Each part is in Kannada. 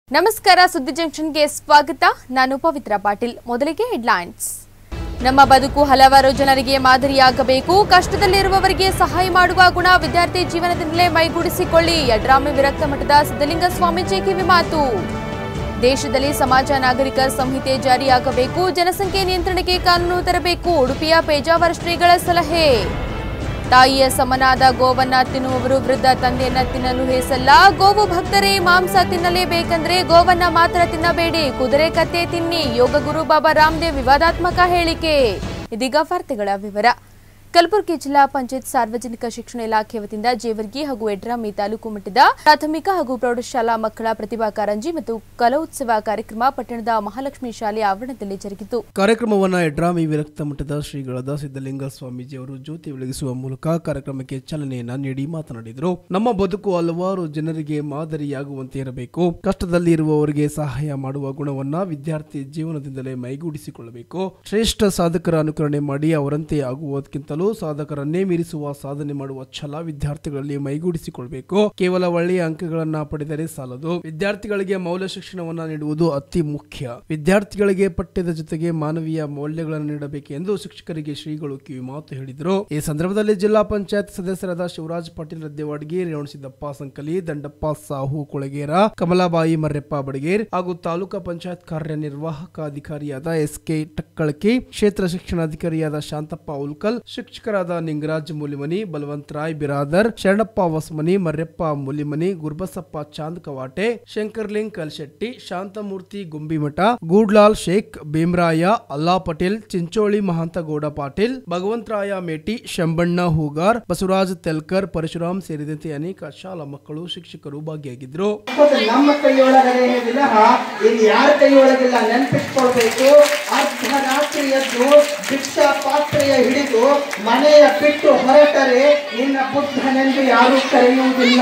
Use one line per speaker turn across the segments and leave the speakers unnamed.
ನಮಸ್ಕಾರ ಸುದ್ದಿ ಜಂಕ್ಷನ್ಗೆ ಸ್ವಾಗತ ನಾನು ಪವಿತ್ರ ಪಾಟೀಲ್ ಮೊದಲಿಗೆ ಹೆಡ್ಲೈನ್ಸ್ ನಮ್ಮ ಬದುಕು ಹಲವಾರು ಜನರಿಗೆ ಮಾದರಿಯಾಗಬೇಕು ಕಷ್ಟದಲ್ಲಿರುವವರಿಗೆ ಸಹಾಯ ಮಾಡುವ ಗುಣ ವಿದ್ಯಾರ್ಥಿ ಜೀವನದಿಂದಲೇ ಮೈಗೂಡಿಸಿಕೊಳ್ಳಿ ಯಡ್ರಾಮಿ ವಿರಕ್ತ ಮಠದ ಸಿದ್ದಲಿಂಗ ಸ್ವಾಮೀಜಿ ಕಿವಿ ಮಾತು ದೇಶದಲ್ಲಿ ಸಮಾಜ ನಾಗರಿಕ ಸಂಹಿತೆ ಜಾರಿಯಾಗಬೇಕು ಜನಸಂಖ್ಯೆ ನಿಯಂತ್ರಣಕ್ಕೆ ಕಾನೂನು ತರಬೇಕು ಉಡುಪಿಯ ಪೇಜಾವರ ಶ್ರೀಗಳ ಸಲಹೆ ತಾಯಿಯ ಸಮನಾದ ಗೋವನ್ನ ತಿನ್ನುವವರು ವೃದ್ಧ ತಂದೆಯನ್ನ ತಿನ್ನಲು ಹೇಸಲ್ಲ ಗೋವು ಭಕ್ತರೇ ಮಾಂಸ ತಿನ್ನಲೇಬೇಕಂದ್ರೆ ಗೋವನ್ನ ಮಾತ್ರ ತಿನ್ನಬೇಡಿ ಕುದುರೆ ಕತ್ತೆ ತಿನ್ನಿ ಯೋಗ ಗುರು ಬಾಬಾ ರಾಮದೇವ್ ವಿವಾದಾತ್ಮಕ ಹೇಳಿಕೆ ಇದೀಗ ವಾರ್ತೆಗಳ ವಿವರ ಕಲಬುರಗಿ ಜಿಲ್ಲಾ ಪಂಚಾಯತ್ ಸಾರ್ವಜನಿಕ ಶಿಕ್ಷಣ ಇಲಾಖೆ ವತಿಯಿಂದ ಜೇವರ್ಗಿ ಹಾಗೂ ಯಡ್ರಾಮಿ ತಾಲೂಕು ಮಟ್ಟದ ಪ್ರಾಥಮಿಕ ಹಾಗೂ ಪ್ರೌಢಶಾಲಾ ಮಕ್ಕಳ ಪ್ರತಿಭಾ ಕಾರಂಜಿ ಮತ್ತು ಕಲೋತ್ಸವ ಕಾರ್ಯಕ್ರಮ ಪಟ್ಟಣದ ಮಹಾಲಕ್ಷ್ಮಿ ಶಾಲೆ ಆವರಣದಲ್ಲಿ ಜರುಗಿತು
ಕಾರ್ಯಕ್ರಮವನ್ನು ಎಡ್ರಾಮಿ ವಿರಕ್ತ ಮಠದ ಶ್ರೀಗಳಾದ ಸಿದ್ದಲಿಂಗ ಸ್ವಾಮೀಜಿಯವರು ಜ್ಯೋತಿ ಬೆಳಗಿಸುವ ಮೂಲಕ ಕಾರ್ಯಕ್ರಮಕ್ಕೆ ಚಾಲನೆಯನ್ನ ನೀಡಿ ಮಾತನಾಡಿದರು ನಮ್ಮ ಬದುಕು ಹಲವಾರು ಜನರಿಗೆ ಮಾದರಿಯಾಗುವಂತೆ ಇರಬೇಕು ಕಷ್ಟದಲ್ಲಿ ಇರುವವರಿಗೆ ಸಹಾಯ ಮಾಡುವ ಗುಣವನ್ನ ವಿದ್ಯಾರ್ಥಿ ಜೀವನದಿಂದಲೇ ಮೈಗೂಡಿಸಿಕೊಳ್ಳಬೇಕು ಶ್ರೇಷ್ಠ ಸಾಧಕರ ಅನುಕರಣೆ ಮಾಡಿ ಅವರಂತೆ ಆಗುವುದಕ್ಕಿಂತಲೂ ಸಾಧಕರನ್ನೇ ಮೀರಿಸುವ ಸಾಧನೆ ಮಾಡುವ ಛಲ ವಿದ್ಯಾರ್ಥಿಗಳಲ್ಲಿ ಮೈಗೂಡಿಸಿಕೊಳ್ಬೇಕು ಕೇವಲ ಒಳ್ಳೆಯ ಅಂಕಗಳನ್ನ ಪಡೆದರೆ ಸಾಲದು ವಿದ್ಯಾರ್ಥಿಗಳಿಗೆ ಮೌಲ್ಯ ಶಿಕ್ಷಣವನ್ನ ನೀಡುವುದು ಅತಿ ಮುಖ್ಯ ವಿದ್ಯಾರ್ಥಿಗಳಿಗೆ ಪಠ್ಯದ ಜೊತೆಗೆ ಮಾನವೀಯ ಮೌಲ್ಯಗಳನ್ನು ನೀಡಬೇಕು ಎಂದು ಶಿಕ್ಷಕರಿಗೆ ಶ್ರೀಗಳು ಕಿವಿ ಮಾತು ಹೇಳಿದರು ಈ ಸಂದರ್ಭದಲ್ಲಿ ಜಿಲ್ಲಾ ಪಂಚಾಯತ್ ಸದಸ್ಯರಾದ ಶಿವರಾಜ್ ಪಾಟೀಲ್ ರದ್ದೆವಾಡ್ಗಿ ರೇವಣಸಿದ್ದಪ್ಪ ಸಂಕಲಿ ದಂಡಪ್ಪ ಸಾಹು ಕೊಳಗೇರ ಕಮಲಾಬಾಯಿ ಮರ್ರೆಪ್ಪ ಬಡಗೇರ್ ಹಾಗೂ ತಾಲೂಕಾ ಪಂಚಾಯತ್ ಕಾರ್ಯನಿರ್ವಾಹಕ ಅಧಿಕಾರಿಯಾದ ಎಸ್ ಕೆ ಟಕ್ಕಳಕಿ ಕ್ಷೇತ್ರ ಶಿಕ್ಷಣಾಧಿಕಾರಿಯಾದ ಶಾಂತಪ್ಪ ಉಲ್ಕಲ್ ಶಿಕ್ಷಕರಾದ ನಿಂಗರಾಜ್ ಮುಲಿಮನಿ ಬಲವಂತ್ ರಾಯ್ ಬಿರಾದರ್ ಶರಣಪ್ಪ ವಸಮನಿ ಮರ್ರೆಪ್ಪ ಮುಲಿಮನಿ ಗುರ್ಬಸಪ್ಪ ಚಾಂದ್ ಕವಾಟೆ ಶಂಕರ್ಲಿಂಗ್ ಕಲ್ಶೆಟ್ಟಿ ಶಾಂತಮೂರ್ತಿ ಗುಂಬಿಮಠ ಗೂಡ್ಲಾಲ್ ಶೇಖ್ ಭೀಮರಾಯ ಅಲ್ಲಾ ಪಟೇಲ್ ಚಿಂಚೋಳಿ ಮಹಾಂತಗೌಡ ಪಾಟೀಲ್ ಭಗವಂತರಾಯ ಮೇಟಿ ಶಂಬಣ್ಣ ಹೂಗಾರ್ ಬಸವರಾಜ್ ತೆಲ್ಕರ್ ಪರಶುರಾಮ್ ಸೇರಿದಂತೆ ಅನೇಕ ಶಾಲಾ ಮಕ್ಕಳು ಶಿಕ್ಷಕರು ಭಾಗಿಯಾಗಿದ್ದರು
ಅದು ನಮ್ಮ ಕೈಯೊಳಗಡೆ ವಿನಃ ಇನ್ನು ಯಾರ ಕೈಯೊಳಗಿಲ್ಲ ನೆನಪಿಟ್ಕೊಳ್ಬೇಕು ಅರ್ಧ ರಾತ್ರಿ ಎದ್ದು ಭಿಕ್ಷಾ ಪಾತ್ರೆಯ ಹಿಡಿದು ಮನೆಯ ಬಿಟ್ಟು ಹೊರಟರೆ ನಿನ್ನ ಬುದ್ಧನೆಂದು ಯಾರೂ ಕರೆಯುವುದಿಲ್ಲ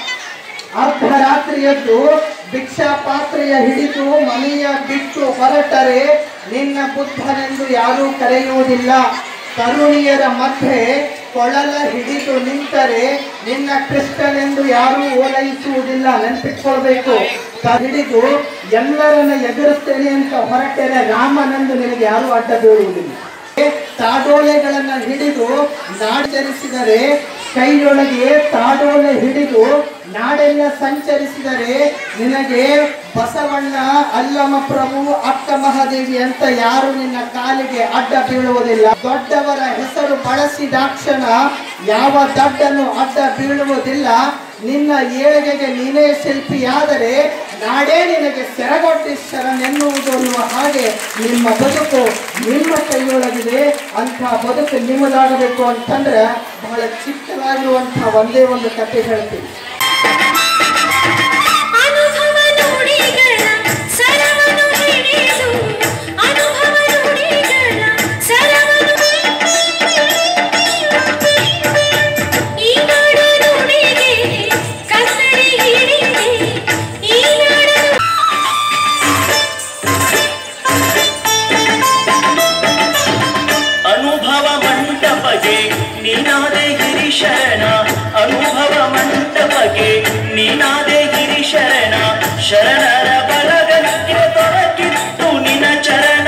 ಅರ್ಧ ರಾತ್ರಿ ಎದ್ದು ಭಿಕ್ಷಾ ಪಾತ್ರೆಯ ಹಿಡಿದು ಮನೆಯ ಬಿಟ್ಟು ಹೊರಟರೆ ನಿನ್ನ ಬುದ್ಧನೆಂದು ಯಾರೂ ಕರೆಯುವುದಿಲ್ಲ ತರುಣಿಯರ ಮಧ್ಯೆ ಕೊಳಲ ಹಿಡಿದು ನಿಂತರೆ ನಿನ್ನ ಕ್ರಿಸ್ತನೆಂದು ಯಾರೂ ಓಲೈಸುವುದಿಲ್ಲ ನೆನಪಿಟ್ಕೊಳ್ಬೇಕು ತ- ಹಿಡಿದು ಎಲ್ಲರನ್ನ ಎದುರಿಸ್ತೇನೆ ಅಂತ ಹೊರಟರೆ ರಾಮನೆಂದು ನಿನಗೆ ಯಾರೂ ಅಡ್ಡ ಬೀಳುವುದಿಲ್ಲ ತಾಡೋಲೆಗಳನ್ನ ಹಿಡಿದು ನಾಡಚರಿಸಿದರೆ ಕೈಯೊಳಗೆ ತಾಡೋಲೆ ಹಿಡಿದು ನಾಡೆಲ್ಲ ಸಂಚರಿಸಿದರೆ ನಿನಗೆ ಬಸವಣ್ಣ ಅಲ್ಲಮ ಪ್ರಭು ಅಕ್ಕ ಮಹಾದೇವಿ ಅಂತ ಯಾರು ನಿನ್ನ ಕಾಲಿಗೆ ಅಡ್ಡ ಬೀಳುವುದಿಲ್ಲ ದೊಡ್ಡವರ ಹೆಸರು ಬಳಸಿದಾಕ್ಷಣ ಯಾವ ದಡ್ಡನು ಅಡ್ಡ ಬೀಳುವುದಿಲ್ಲ ನಿನ್ನ ಏಳಿಗೆಗೆ ನೀನೇ ಶಿಲ್ಪಿಯಾದರೆ ನಾಡೇ ನಿನಗೆ ಸೆರಗೊಟ್ಟಿ ಶರಣೆನ್ನುವುದು ಅನ್ನುವ ಹಾಗೆ ನಿಮ್ಮ ಬದುಕು ನಿಮ್ಮ ಕೈಯೊಳಗಿದೆ ಅಂಥ ಬದುಕು ನಿಮ್ಮದಾಗಬೇಕು ಅಂತಂದ್ರೆ ಬಹಳ ಚಿಕ್ಕದಾಗಿರುವಂತಹ ಒಂದೇ ಒಂದು ಕಥೆ ಹೇಳ್ತೀನಿ
ಅನುಭವ ನುಡಿಗಳ ಸರವನ್ನು ಹಿಡಿದು ಅನುಭವ ನುಡಿಗಳ ಸರವನ್ನು ಈ ನಾಡು ನುಡಿಗೆ ಕನ್ನಡಿ ಹಿಡಿದೆ ಈ ನಾಡು
ಅನುಭವ ಮಂಟಪಗೆ ನೀನಾದೆ ಗಿರಿಶರಣ ಅನುಭವ ಮಂಟಪಗೆ ನೀನಾದೆ ಗಿರಿಶರಣ ಶರಣರ ಬಲಗಕ್ಕೆ ದೊರಕಿತ್ತು ನಿನ ಚರಣ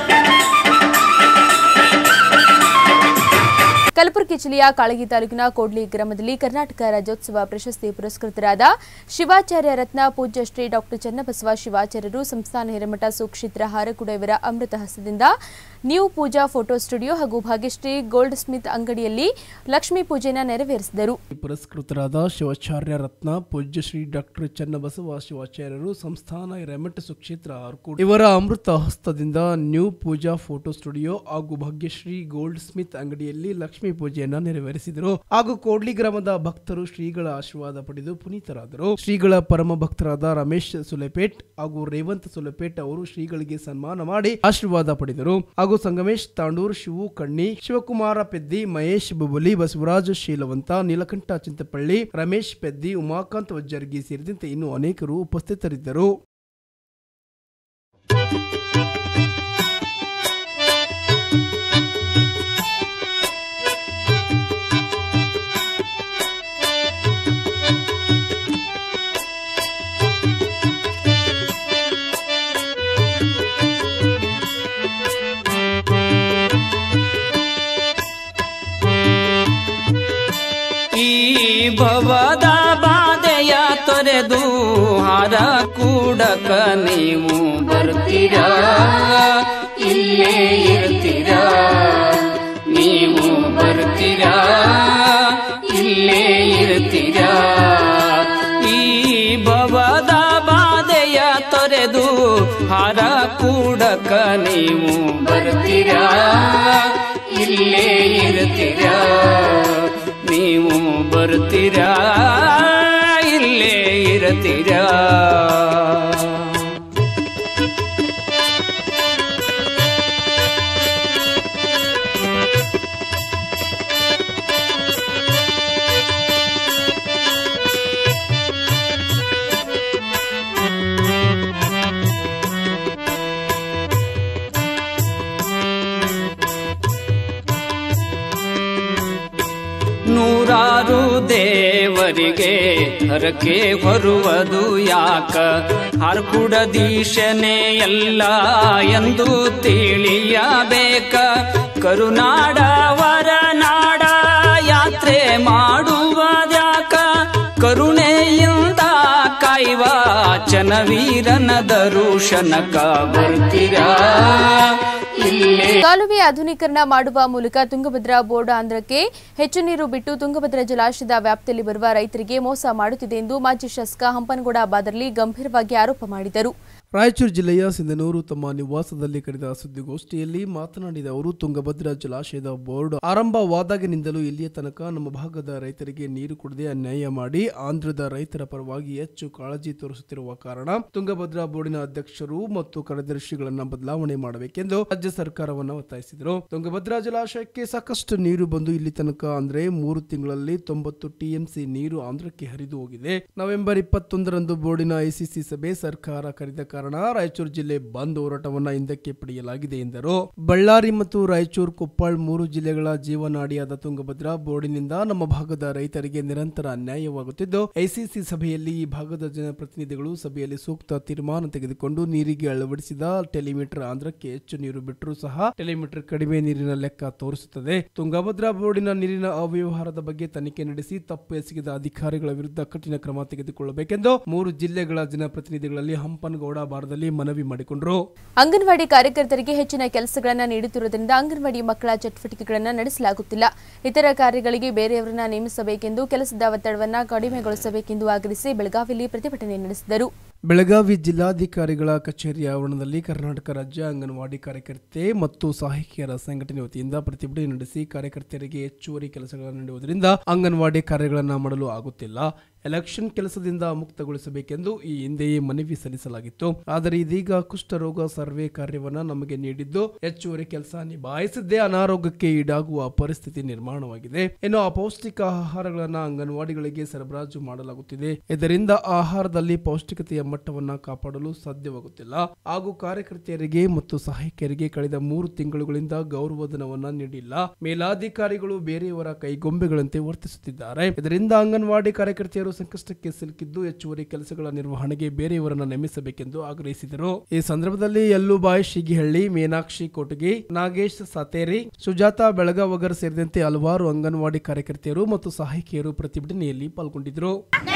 ಕಲಬುರಗಿ ಜಿಲ್ಲೆಯ ಕಾಳಗಿ ತಾಲೂಕಿನ ಕೋಡ್ಲಿ ಗ್ರಾಮದಲ್ಲಿ ಕರ್ನಾಟಕ ರಾಜ್ಯೋತ್ಸವ ಪ್ರಶಸ್ತಿ ಪುರಸ್ಕೃತರಾದ ಶಿವಾಚಾರ್ಯ ರತ್ನ ಪೂಜ್ಯ ಶ್ರೀ ಡಾಕ್ಟರ್ ಚನ್ನಬಸವ ಶಿವಾಚಾರ್ಯರು ಸಂಸ್ಥಾನ ಹಿರೇಮಠ ಸುಕ್ಷಿತ್ರ ಹಾರಕುಡ ಇವರ ಅಮೃತ ಹಸ್ತದಿಂದ ನ್ಯೂ ಪೂಜಾ ಫೋಟೋ ಸ್ಟುಡಿಯೋ ಹಾಗೂ ಭಾಗ್ಯಶ್ರೀ ಗೋಲ್ಡ್ ಸ್ಮಿತ್ ಅಂಗಡಿಯಲ್ಲಿ ಲಕ್ಷ್ಮೀ ಪೂಜೆಯನ್ನು ನೆರವೇರಿಸಿದರು
ಪುರಸ್ಕೃತರಾದ ಶಿವಾಚಾರ್ಯ ರತ್ನ ಪೂಜ್ಯ ಶ್ರೀ ಡಾಕ್ಟರ್ ಚನ್ನಬಸವ ಶಿವಾಚಾರ್ಯರು ಸಂಸ್ಥಾನ ರೆಮಟ್ ಸುಕ್ಷೇತ್ರ ಆರ್ಕೂಡ್ ಇವರ ಅಮೃತ ಹಸ್ತದಿಂದ ನ್ಯೂ ಪೂಜಾ ಫೋಟೋ ಸ್ಟುಡಿಯೋ ಹಾಗೂ ಭಾಗ್ಯಶ್ರೀ ಗೋಲ್ಡ್ ಸ್ಮಿತ್ ಅಂಗಡಿಯಲ್ಲಿ ಲಕ್ಷ್ಮೀ ಪೂಜೆಯನ್ನ ನೆರವೇರಿಸಿದರು ಹಾಗೂ ಕೋಡ್ಲಿ ಗ್ರಾಮದ ಭಕ್ತರು ಶ್ರೀಗಳ ಆಶೀರ್ವಾದ ಪಡೆದು ಪುನೀತರಾದರು ಶ್ರೀಗಳ ಪರಮ ಭಕ್ತರಾದ ರಮೇಶ್ ಸುಲೆಪೇಟ್ ಹಾಗೂ ರೇವಂತ್ ಸುಲೆಪೇಟ್ ಅವರು ಶ್ರೀಗಳಿಗೆ ಸನ್ಮಾನ ಮಾಡಿ ಆಶೀರ್ವಾದ ಪಡೆದರು ಹಾಗೂ ಸಂಗಮೇಶ್ ತಾಂಡೂರ್ ಶಿವು ಕಣ್ಣಿ ಶಿವಕುಮಾರ ಪೆದ್ದಿ ಮಹೇಶ್ ಬುಬುಲಿ ಬಸವರಾಜ್ ಶೀಲವಂತ ನೀಲಕಂಠ ಚಿಂತಪಳ್ಳಿ ರಮೇಶ್ ಪೆದ್ದಿ ಉಮಾಕಾಂತ್ ವಜ್ಜರ್ಗಿ ಸೇರಿದಂತೆ ಇನ್ನು ಅನೇಕರು ಉಪಸ್ಥಿತರಿದ್ದರು
ತೊರೆದು ಹಾರ ಕೂಡಕ ನೀವು ಬರ್ತೀರಾ ಇಲ್ಲೇ ಇರ್ತೀರಾ ನೀವು ಬರ್ತೀರಾ ಇಲ್ಲೇ ಇರ್ತೀರಾ ಈ ಭವದ ಬಾಧೆಯ ತೊರೆದು ಹಾರ ಕೂಡಕ ನೀವು ಬರ್ತೀರಾ ಇಲ್ಲೇ ಇರ್ತೀರಾ ನೀವು ಬರ್ತೀರಾ ಇಲ್ಲೇ ಇರ್ತೀರಾ ನೂರಾರು ದೇವರಿಗೆ ಹರಕೆ ಹೊರುವುದು ಯಾಕ ಹರ್ಕುಡದೀಶನೇ ಎಲ್ಲ ಎಂದು ತಿಳಿಯಬೇಕ ಕರುನಾಡ ವರನಾಡ ಯಾತ್ರೆ ಮಾಡುವುದ್ಯಾಕ ಕರುಣೆಯಿಂದ ಕಾಯುವ ಚನವೀರನ ದರುಶನಕ ಬರ್ತೀರಾ ಇಲ್ಲೇ
ಕಾಲುವೆ ಆಧುನೀಕರಣ ಮಾಡುವ ಮೂಲಕ ತುಂಗಭದ್ರಾ ಬೋರ್ಡ್ ಆಂಧ್ರಕ್ಕೆ ಹೆಚ್ಚು ನೀರು ಬಿಟ್ಟು ತುಂಗಭದ್ರಾ ಜಲಾಶಯದ ವ್ಯಾಪ್ತಿಯಲ್ಲಿ ಬರುವ ರೈತರಿಗೆ ಮೋಸ ಮಾಡುತ್ತಿದೆ ಎಂದು ಮಾಜಿ ಶಾಸಕ ಹಂಪನಗೌಡ ಬಾದರ್ಲಿ ಗಂಭೀರವಾಗಿ ಆರೋಪ ಮಾಡಿದರು
ರಾಯಚೂರು ಜಿಲ್ಲೆಯ ಸಿಂಧನೂರು ತಮ್ಮ ನಿವಾಸದಲ್ಲಿ ಕರೆದ ಸುದ್ದಿಗೋಷ್ಠಿಯಲ್ಲಿ ಮಾತನಾಡಿದ ಅವರು ತುಂಗಭದ್ರಾ ಜಲಾಶಯದ ಬೋರ್ಡ್ ಆರಂಭವಾದಾಗಿನಿಂದಲೂ ಇಲ್ಲಿಯ ತನಕ ನಮ್ಮ ಭಾಗದ ರೈತರಿಗೆ ನೀರು ಕೊಡದೆ ಅನ್ಯಾಯ ಮಾಡಿ ಆಂಧ್ರದ ರೈತರ ಪರವಾಗಿ ಹೆಚ್ಚು ಕಾಳಜಿ ತೋರಿಸುತ್ತಿರುವ ಕಾರಣ ತುಂಗಭದ್ರಾ ಬೋರ್ಡಿನ ಅಧ್ಯಕ್ಷರು ಮತ್ತು ಕಾರ್ಯದರ್ಶಿಗಳನ್ನ ಬದಲಾವಣೆ ಮಾಡಬೇಕೆಂದು ರಾಜ್ಯ ಸರ್ಕಾರವನ್ನು ಒತ್ತಾಯಿಸಿದರು ತುಂಗಭದ್ರಾ ಜಲಾಶಯಕ್ಕೆ ಸಾಕಷ್ಟು ನೀರು ಬಂದು ಇಲ್ಲಿ ತನಕ ಅಂದ್ರೆ ಮೂರು ತಿಂಗಳಲ್ಲಿ ತೊಂಬತ್ತು ಟಿಎಂಸಿ ನೀರು ಆಂಧ್ರಕ್ಕೆ ಹರಿದು ಹೋಗಿದೆ ನವೆಂಬರ್ ಇಪ್ಪತ್ತೊಂದರಂದು ಬೋರ್ಡಿನ ಐಸಿಸಿ ಸಭೆ ಸರ್ಕಾರ ಕರೆದ ಕಾರಣ ರಾಯಚೂರು ಜಿಲ್ಲೆ ಬಂದ್ ಹೋರಾಟವನ್ನ ಹಿಂದಕ್ಕೆ ಪಡೆಯಲಾಗಿದೆ ಎಂದರು ಬಳ್ಳಾರಿ ಮತ್ತು ರಾಯಚೂರು ಕೊಪ್ಪಳ ಮೂರು ಜಿಲ್ಲೆಗಳ ಜೀವನಾಡಿಯಾದ ತುಂಗಭದ್ರಾ ಬೋರ್ಡಿನಿಂದ ನಮ್ಮ ಭಾಗದ ರೈತರಿಗೆ ನಿರಂತರ ಅನ್ಯಾಯವಾಗುತ್ತಿದ್ದು ಐಸಿಸಿ ಸಭೆಯಲ್ಲಿ ಈ ಭಾಗದ ಜನಪ್ರತಿನಿಧಿಗಳು ಸಭೆಯಲ್ಲಿ ಸೂಕ್ತ ತೀರ್ಮಾನ ತೆಗೆದುಕೊಂಡು ನೀರಿಗೆ ಅಳವಡಿಸಿದ ಟೆಲಿಮೀಟರ್ ಆಂಧ್ರಕ್ಕೆ ಹೆಚ್ಚು ನೀರು ಬಿಟ್ಟರೂ ಸಹ ಟೆಲಿಮೀಟರ್ ಕಡಿಮೆ ನೀರಿನ ಲೆಕ್ಕ ತೋರಿಸುತ್ತದೆ ತುಂಗಭದ್ರಾ ಬೋರ್ಡಿನ ನೀರಿನ ಅವ್ಯವಹಾರದ ಬಗ್ಗೆ ತನಿಖೆ ನಡೆಸಿ ತಪ್ಪು ಎಸಗಿದ ಅಧಿಕಾರಿಗಳ ವಿರುದ್ಧ ಕಠಿಣ ಕ್ರಮ ತೆಗೆದುಕೊಳ್ಳಬೇಕೆಂದು ಮೂರು ಜಿಲ್ಲೆಗಳ ಜನಪ್ರತಿನಿಧಿಗಳಲ್ಲಿ ಹಂಪನಗೌಡ ಬಾರದಲ್ಲಿ ಮನವಿ ಮಾಡಿಕೊಂಡರು
ಅಂಗನವಾಡಿ ಕಾರ್ಯಕರ್ತರಿಗೆ ಹೆಚ್ಚಿನ ಕೆಲಸಗಳನ್ನು ನೀಡುತ್ತಿರುವುದರಿಂದ ಅಂಗನವಾಡಿ ಮಕ್ಕಳ ಚಟುವಟಿಕೆಗಳನ್ನು ನಡೆಸಲಾಗುತ್ತಿಲ್ಲ ಇತರ ಕಾರ್ಯಗಳಿಗೆ ಬೇರೆಯವರನ್ನ ನೇಮಿಸಬೇಕೆಂದು ಕೆಲಸದ ಒತ್ತಡವನ್ನು ಕಡಿಮೆಗೊಳಿಸಬೇಕೆಂದು ಆಗ್ರಹಿಸಿ ಬೆಳಗಾವಿಯಲ್ಲಿ ಪ್ರತಿಭಟನೆ ನಡೆಸಿದರು
ಬೆಳಗಾವಿ ಜಿಲ್ಲಾಧಿಕಾರಿಗಳ ಕಚೇರಿ ಆವರಣದಲ್ಲಿ ಕರ್ನಾಟಕ ರಾಜ್ಯ ಅಂಗನವಾಡಿ ಕಾರ್ಯಕರ್ತೆ ಮತ್ತು ಸಹಾಯಕಿಯರ ಸಂಘಟನೆ ವತಿಯಿಂದ ಪ್ರತಿಭಟನೆ ನಡೆಸಿ ಕಾರ್ಯಕರ್ತೆಯರಿಗೆ ಹೆಚ್ಚುವರಿ ಕೆಲಸಗಳನ್ನು ನೀಡುವುದರಿಂದ ಅಂಗನವಾಡಿ ಕಾರ್ಯಗಳನ್ನು ಮಾಡಲು ಆಗುತ್ತಿಲ್ಲ ಎಲೆಕ್ಷನ್ ಕೆಲಸದಿಂದ ಮುಕ್ತಗೊಳಿಸಬೇಕೆಂದು ಈ ಹಿಂದೆಯೇ ಮನವಿ ಸಲ್ಲಿಸಲಾಗಿತ್ತು ಆದರೆ ಇದೀಗ ಕುಷ್ಠರೋಗ ಸರ್ವೆ ಕಾರ್ಯವನ್ನ ನಮಗೆ ನೀಡಿದ್ದು ಹೆಚ್ಚುವರಿ ಕೆಲಸ ನಿಭಾಯಿಸದೆ ಅನಾರೋಗ್ಯಕ್ಕೆ ಈಡಾಗುವ ಪರಿಸ್ಥಿತಿ ನಿರ್ಮಾಣವಾಗಿದೆ ಇನ್ನು ಅಪೌಷ್ಟಿಕ ಆಹಾರಗಳನ್ನ ಅಂಗನವಾಡಿಗಳಿಗೆ ಸರಬರಾಜು ಮಾಡಲಾಗುತ್ತಿದೆ ಇದರಿಂದ ಆಹಾರದಲ್ಲಿ ಪೌಷ್ಟಿಕತೆಯ ಮಟ್ಟವನ್ನ ಕಾಪಾಡಲು ಸಾಧ್ಯವಾಗುತ್ತಿಲ್ಲ ಹಾಗೂ ಕಾರ್ಯಕರ್ತೆಯರಿಗೆ ಮತ್ತು ಸಹಾಯಕಿಯರಿಗೆ ಕಳೆದ ಮೂರು ತಿಂಗಳುಗಳಿಂದ ಗೌರವಧನವನ್ನ ನೀಡಿಲ್ಲ ಮೇಲಾಧಿಕಾರಿಗಳು ಬೇರೆಯವರ ಕೈಗೊಂಬೆಗಳಂತೆ ವರ್ತಿಸುತ್ತಿದ್ದಾರೆ ಇದರಿಂದ ಅಂಗನವಾಡಿ ಕಾರ್ಯಕರ್ತೆಯರು ಸಂಕಷ್ಟಕ್ಕೆ ಸಿಲುಕಿದ್ದು ಹೆಚ್ಚುವರಿ ಕೆಲಸಗಳ ನಿರ್ವಹಣೆಗೆ ಬೇರೆಯವರನ್ನ ನೇಮಿಸಬೇಕೆಂದು ಆಗ್ರಹಿಸಿದರು ಈ ಸಂದರ್ಭದಲ್ಲಿ ಯಲ್ಲುಬಾಯ್ ಶಿಗಿಹಳ್ಳಿ ಮೀನಾಕ್ಷಿ ಕೊಟಗಿ ನಾಗೇಶ್ ಸತೇರಿ ಸುಜಾತಾ ಬೆಳಗಾವಗರ್ ಸೇರಿದಂತೆ ಹಲವಾರು ಅಂಗನವಾಡಿ ಕಾರ್ಯಕರ್ತೆಯರು ಮತ್ತು ಸಹಾಯಕಿಯರು ಪ್ರತಿಭಟನೆಯಲ್ಲಿ ಪಾಲ್ಗೊಂಡಿದ್ದರು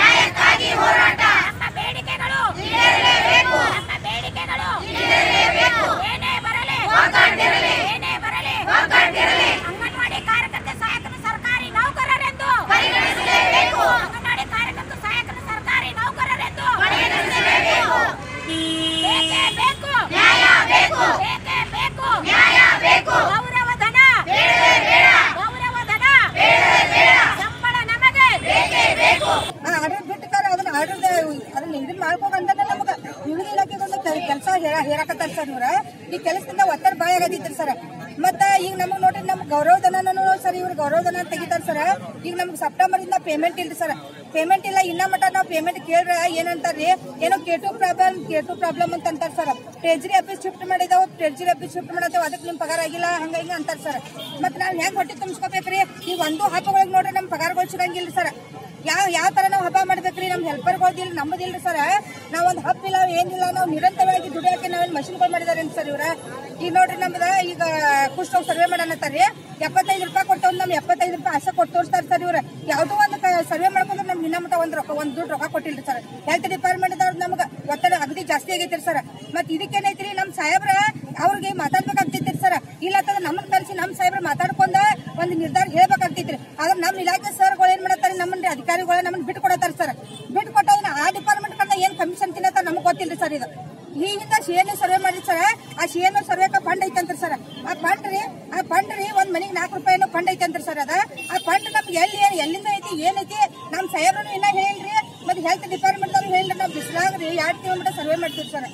ನಮ್ಮ ಬೇಡಿಕೆಗಳು ಈಡೇರಲೇಬೇಕು ನಮ್ಮ ಬೇಡಿಕೆಗಳು ಈಡೇರಲೇಬೇಕು ಏನೇ ಬರಲಿ ಹೋಗ್ಕೊಂಡಿರಲಿ ಏನೇ ಬರಲಿ ಹೋಗ್ಕೊಂಡಿರಲಿ ಅಂಗನವಾಡಿ ಕಾರ್ಯಕರ್ತ ಸಹಾಯಕರು ಸರ್ಕಾರಿ ನೌಕರರೆಂದು ಪರಿಗಣಿಸಲೇಬೇಕು ಅಂಗನವಾಡಿ ಕಾರ್ಯಕರ್ತ ಸಹಾಯಕರು ಸರ್ಕಾರಿ ನೌಕರರೆಂದು ಪರಿಗಣಿಸಲೇಬೇಕು ಬೇಕೇ ಬೇಕು ನ್ಯಾಯ ಬೇಕು ಬೇಕೇ ಬೇಕು ನ್ಯಾಯ ಬೇಕು ಗೌರವ ಧನ ಬೇಡವೇ ಬೇಡ ಗೌರವ ಧನ ಬೇಡವೇ ಬೇಡ ಸಂಬಳ ನಮಗೆ ಬೇಕೇ ಬೇಕು
ಆರ್ಡರ್ ಬಿಟ್ಟು ಅದನ್ನ ಆರ್ಡರ್ ಅದನ್ನ ಇದನ್ನ ಮಾಡ್ಕೋಕಂತ ನಮಗ ವಿವಿಧ ಇಲಾಖೆಗೊಂದು ಕೆಲಸ ಹೇಳಕತ್ತಾರ ಸರ್ ಇವ್ರ ಈ ಕೆಲಸದಿಂದ ಒತ್ತಡ ಬಾಳ ಆಗದಿತ್ರಿ ಸರ್ ಮತ್ತ ಈಗ ನಮಗ್ ನೋಡ್ರಿ ನಮ್ ಗೌರವಧನ ಸರ್ ಇವ್ರ ಗೌರವಧನ ತೆಗಿತಾರ ಸರ್ ಈಗ ನಮ್ಗೆ ಸೆಪ್ಟೆಂಬರ್ ಇಂದ ಪೇಮೆಂಟ್ ಇಲ್ರಿ ಸರ್ ಪೇಮೆಂಟ್ ಇಲ್ಲ ಇನ್ನ ಮಟ ನಾವು ಪೇಮೆಂಟ್ ಕೇಳ್ರ ಏನಂತಾರ್ರಿ ಏನೋ K two problem K two problem ಅಂತ ಅಂತಾರ ಸರ್ ಟ್ರೆಜರಿ ಆಫೀಸ್ ಶಿಫ್ಟ್ ಮಾಡಿದಾವ್ ಟ್ರೆಜರಿ ಆಫೀಸ್ ಶಿಫ್ಟ್ ಮಾಡತ್ತೇವ್ ಅದಕ್ಕೆ ನಿಮ್ ಪಗಾರ ಆಗಿಲ್ಲ ಹಂಗ ಹಿಂಗ ಅಂತಾರ ಸರ್ ಮತ್ ನಾವ್ ಹೆಂಗ್ ಹೊಟ್ಟೆ ತುಂಬಿಸ್ಕೋಬೇಕ್ರಿ ಈಗ ಒಂದು ಹಬ್ಬಗಳಿಗೆ ನೋಡ್ರಿ ನಮ್ ಪಗಾರಗಳು ಸಿಗಂಗಿಲ್ಲ ಸರ್ ಯಾವ ಯಾವ ತರ ನಾವು ಹಬ್ಬ ಮಾಡ್ಬೇಕ್ರಿ ನಮ್ ಹೆಲ್ಪರ್ಗಳದಿಲ್ಲ ನಮ್ಮದಿಲ್ರಿ ಸರ್ ನಾವ್ ಒಂದ್ ಹಬ್ಬ ಇಲ್ಲ ಏನಿಲ್ಲ ನಾವು ನಿರಂತರವಾಗಿ ದುಡಿಯೋಕೆ ನಾವೇನ್ ಮಷಿನ್ಗಳು ಮಾಡಿದಾರೆ ಸರ್ ಇವ್ರ ಈಗ ನೋಡ್ರಿ ನಮ್ದ ಈಗ ಕುಷ್ಠ ಸರ್ವೆ ಮಾಡನತ್ತಾರ್ರಿ ಎಪ್ಪತ್ತೈದು ರೂಪಾಯಿ ಕೊಟ್ಟು ಒಂದ್ ನಮ್ ಎಪ್ಪತ್ತೈದು ರೂಪಾಯಿ ಆಸೆ ಕೊಟ್ಟು ತೋರಿಸ್ತಾರೆ ಸರ್ ಇವ್ರ ಯಾವ್ದೋ ಒಂದು ಸರ್ವೆ ಮಾಡ್ಕೊಂಡ್ರೆ ನಮ್ಗೆ ಇನ್ನ ಮಟ್ಟ ಒಂದ್ ರೊಕ್ಕ ಒಂದ್ ದುಡ್ಡು ರೊಕ್ಕ ಕೊಟ್ಟಿಲ್ರಿ ಸರ್ ಹೆಲ್ತ್ ಡಿಪಾರ್ಟ್ಮೆಂಟ್ ದವ್ರು ನಮ್ಗೆ ಒತ್ತಡ ಅಗದಿ ಜಾಸ್ತಿ ಆಗೈತ್ರಿ ಸರ್ ಮತ್ ಇದಕ್ಕೇನೈತ್ರಿ ನಮ್ ಸಾಹೇಬ್ರ ಅವ್ರಿಗೆ ಮಾತಾಡ್ಬೇಕಾಗ್ತೈತ್ರಿ ಸರ್ ಇಲ್ಲ ಅಂತಂದ್ರೆ ನಮ್ಮನ್ನ ಕಲ್ಸಿ ನಮ್ ಸಾಹೇಬ್ರ ಮಾತಾಡ್ಕೊಂಡ ಒಂದ್ ನಿರ್ಧಾರ ಹೇಳ್ಬೇಕಾಗ್ತೈತ್ರಿ ಆದ್ರೆ ನಮ್ ಇಲಾಖೆ ಸರ್ಗಳು ಏನ್ ಮಾಡತ್ತಾರೆ ನಮ್ಮನ್ನ ಅಧಿಕಾರಿಗಳು ನಮ್ಮನ್ನ ಬಿಟ್ಟು ಕೊಡತ್ತಾರ ಸರ್ ಬಿಟ್ಟು ಕೊಟ್ಟೋದ್ರೆ ಆ ಡಿಪಾರ್ಟ್ಮೆಂಟ್ ಕಡೆ ಏನ್ ಕಮಿಷನ್ ತಿನ್ನತ್ತ ನಮ್ಗೆ ಗೊತ್ತಿಲ್ರಿ ಸರ್ ಇದು ಈ ಹಿಂದ ಸಿಎನ್ ಸರ್ವೆ ಮಾಡಿ ಸರ್ ಆ ಸಿಎನ್ ಸರ್ವೆಕ ಫಂಡ್ ಐತಂತ್ರಿ ಸರ್ ಆ ಫಂಡ್ ರೀ ಆ ಫಂಡ್ ರೀ ಒಂದ್ ಮನಿಗೆ ನಾಲ್ಕು ರೂಪಾಯಿನೋ ಫಂಡ್ ಐತಂತ್ರಿ ಸರ್ ಅದ ಆ ಫಂಡ್ ನಮ್ಗೆ ಎಲ್ಲಿ ಏನ್ ಎಲ್ಲಿಂದ ಐತಿ ಏನೈತಿ ನಮ್ ಸಾಹೇಬ್ರು ಇನ್ನ ಹೇಳ್ರಿ ಮತ್ತೆ ಹೆಲ್ತ್ ಡಿಪಾರ್ಟ್ಮೆಂಟ್ ಅವ್ರು ಹೇಳ್ರಿ ನಾವು ಬಿಸಿಲಾಗ ರೀ ಎರಡ್ ತಿಂಗಳ ಸರ್ವೆ ಮಾಡ್ತೀವಿ ಸರ್